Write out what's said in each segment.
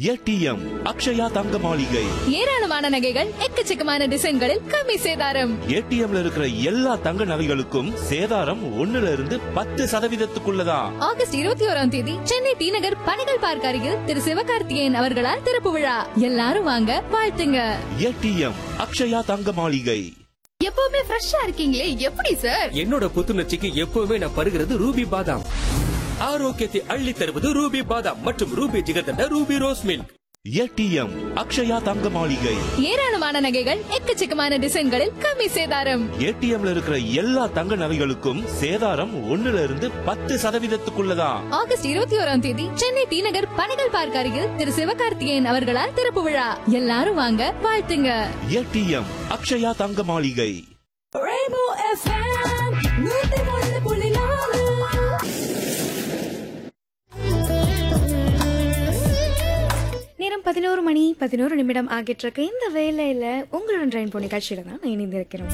ATM Akshaya Thanga Maligai ஏராளமான நகைகள் எக்கச்சக்கமான டிசைன்களில் கம்மி சேதாரம் ஏடிஎம்ல இருக்கிற எல்லா தங்க நகைகளுக்கும் சேதாரம் ஒண்ணுல இருந்து பத்து சதவீதத்துக்குள்ளதான் ஆகஸ்ட் இருபத்தி ஓராம் தேதி சென்னை டி நகர் பணிகள் பார்க் அருகில் திரு சிவகார்த்திகேயன் அவர்களால் திறப்பு விழா எல்லாரும் வாங்க வாழ்த்துங்க ஏடிஎம் அக்ஷயா தங்க மாளிகை எப்பவுமே ஃப்ரெஷ்ஷா இருக்கீங்களே எப்படி சார் என்னோட புத்துணர்ச்சிக்கு எப்பவுமே நான் பருகிறது ரூபி பாதாம் ஆரோக்கியத்தை அள்ளி தருவது ரூபி பாதாம் மற்றும் Ruby jigarthanda Ruby rose milk ATM Akshaya Thanga Maligai ஏராளமான நகைகள் எக்கச்சக்கமான டிசைன்களில் கம்மி சேதாரம் ஏடிஎம்ல இருக்கிற எல்லா தங்க நகைகளுக்கும் சேதாரம் ஒண்ணுல இருந்து பத்து சதவீதத்துக்குள்ளதான் ஆகஸ்ட் இருபத்தி ஓராம் தேதி சென்னை டி நகர் பணிகள் பார்க் அருகில் திரு சிவகார்த்திகேயன் அவர்களால் திறப்பு விழா எல்லாரும் வாங்க வாழ்த்துங்க ஏடிஎம் அக்ஷயா தங்க மாளிகை நேரம் பதினோரு மணி பதினோரு நிமிடம் ஆகிட்டு இருக்கு இந்த வேலையில உங்களுடன் ட்ரெயின் போ நிகழ்ச்சியில தான் நான் இணைந்திருக்கிறோம்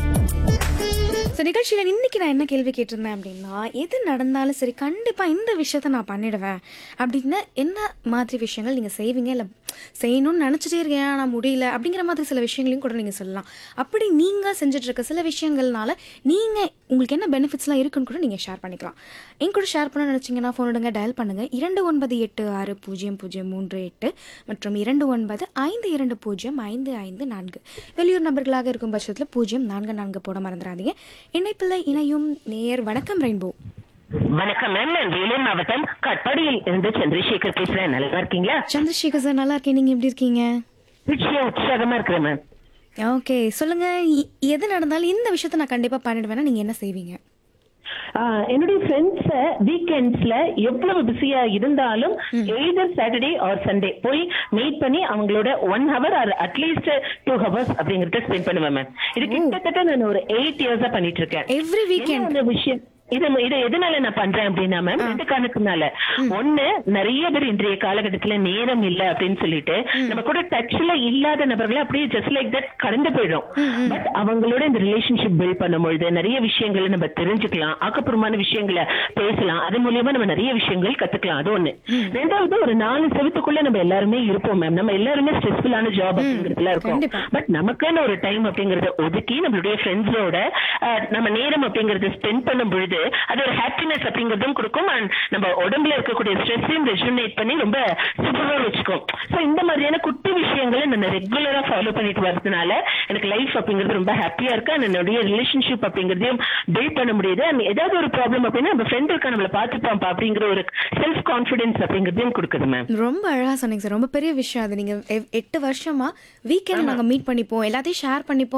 ஸோ நிகழ்ச்சியில் இன்னைக்கு நான் என்ன கேள்வி கேட்டிருந்தேன் அப்படின்னா எது நடந்தாலும் சரி கண்டிப்பாக இந்த விஷயத்த நான் பண்ணிடுவேன் அப்படின்னு என்ன மாதிரி விஷயங்கள் நீங்கள் செய்வீங்க இல்லை செய்யணும்னு நினச்சிட்டே இருக்கேன் ஆனால் முடியல அப்படிங்கிற மாதிரி சில விஷயங்களையும் கூட நீங்கள் சொல்லலாம் அப்படி நீங்கள் செஞ்சுட்டு இருக்க சில விஷயங்கள்னால நீங்கள் உங்களுக்கு என்ன பெனிஃபிட்ஸ்லாம் இருக்குன்னு கூட நீங்கள் ஷேர் பண்ணிக்கலாம் என் கூட ஷேர் பண்ண நினச்சிங்கன்னா ஃபோன் எடுங்க டயல் பண்ணுங்கள் இரண்டு ஒன்பது எட்டு ஆறு பூஜ்ஜியம் பூஜ்ஜியம் மூன்று எட்டு மற்றும் இரண்டு ஒன்பது ஐந்து இரண்டு பூஜ்ஜியம் ஐந்து ஐந்து நான்கு வெளியூர் நபர்களாக இருக்கும் பட்சத்தில் பூஜ்ஜியம் நான்கு நான்கு போட மறந்துடாதீங்க இணைப்பில் இணையும் நேர் வணக்கம் ரெயின்போ வணக்கம் மேம் நான் வேலூர் மாவட்டம் கட்பாடியில் இருந்து சந்திரசேகர் பேசுறேன் நல்லா இருக்கீங்களா சந்திரசேகர் சார் நல்லா இருக்கேன் நீங்கள் எப்படி இருக்கீங்க நிச்சயம் உற்சாகமா இருக்கிறேன் மேம் ஓகே சொல்லுங்க இ- எது நடந்தாலும் இந்த விஷயத்த நான் கண்டிப்பாக பண்ணிடுவேன்னா நீங்கள் என்ன செய்வீங்க ஆஹ், என்னுடைய ஃப்ரெண்ட்ஸ வீக்கெண்ட்ஸ்ல எவ்வளவு பிஸியா இருந்தாலும் எய்தர் சாட்டர்டே ஆர் சண்டே போய் மீட் பண்ணி அவங்களோட one hour or at least two hours அப்படிங்கறத ஸ்பெண்ட் பண்ணுவேன் மேம் இது கிட்டத்தட்ட நான் ஒரு எயிட் இயர்ஸா பண்ணிட்டு இருக்கேன் எவ்ரி என்ன வீக்கெண்ட் அந்த விஷயம் இது இது எதனால நான் பண்றேன் அப்படின்னா மேம் ரெண்டு காரணத்தினால ஒண்ணு நிறைய பேர் இன்றைய காலகட்டத்துல நேரம் இல்ல அப்படின்னு சொல்லிட்டு நம்ம கூட டச்ல இல்லாத நபர்களை அப்படியே ஜஸ்ட் லைக் தட் கடந்து போயிடும் பட் அவங்களோட இந்த ரிலேஷன்ஷிப் பில்ட் பண்ணும்பொழுது நிறைய விஷயங்களை நம்ம தெரிஞ்சுக்கலாம் ஆக்கப்பூர்வமான விஷயங்களை பேசலாம் அது மூலியமா நம்ம நிறைய விஷயங்கள் கத்துக்கலாம் அது ஒண்ணு ரெண்டாவது ஒரு நாலு செவத்துக்குள்ள நம்ம எல்லாருமே இருப்போம் மேம் நம்ம எல்லாருமே ஸ்ட்ரெஸ்ஃபுல்லான ஜாப் அப்படிங்கிறதுல இருக்கோம் கண்டிப்பா. பட் நமக்கான ஒரு டைம் அப்படிங்கறத ஒதுக்கி நம்மளுடைய ஃப்ரெண்ட்ஸோட நம்ம நேரம் அப்படிங்கறத ஸ்பெண்ட் பண்ணும் பொழுது அது ஒரு ஹாப்பினஸ் அப்படிங்கறதும் கொடுக்கும் அண்ட் நம்ம உடம்புல இருக்கக்கூடிய ஸ்ட்ரெஸ்ஸையும் ரெஜுனேட் பண்ணி ரொம்ப சூப்பரா வச்சுக்கும் சோ இந்த மாதிரியான குட்டி விஷயங்களை நான் ரெகுலரா ஃபாலோ பண்ணிட்டு வரதுனால எனக்கு லைஃப் அப்படிங்கிறது ரொம்ப ஹாப்பியா இருக்கு and என்னுடைய ரிலேஷன்ஷிப் அப்படிங்கறதையும் பில்ட் பண்ண முடியுது அண்ட் ஏதாவது ஒரு ப்ராப்ளம் அப்படின்னா நம்ம ஃப்ரெண்ட் இருக்கா நம்மள பாத்துப்பாம்பா அப்படிங்கிற ஒரு செல்ஃப் கான்பிடன்ஸ் அப்படிங்கறதையும் கொடுக்குது மேம் ரொம்ப அழகா சொன்னீங்க சார் ரொம்ப பெரிய விஷயம் அது நீங்க எவ்- எட்டு வருஷமா வீக்கெண்ட் நாங்க மீட் பண்ணிப்போம் எல்லாத்தையும் ஷேர் பண்ணிப்போம்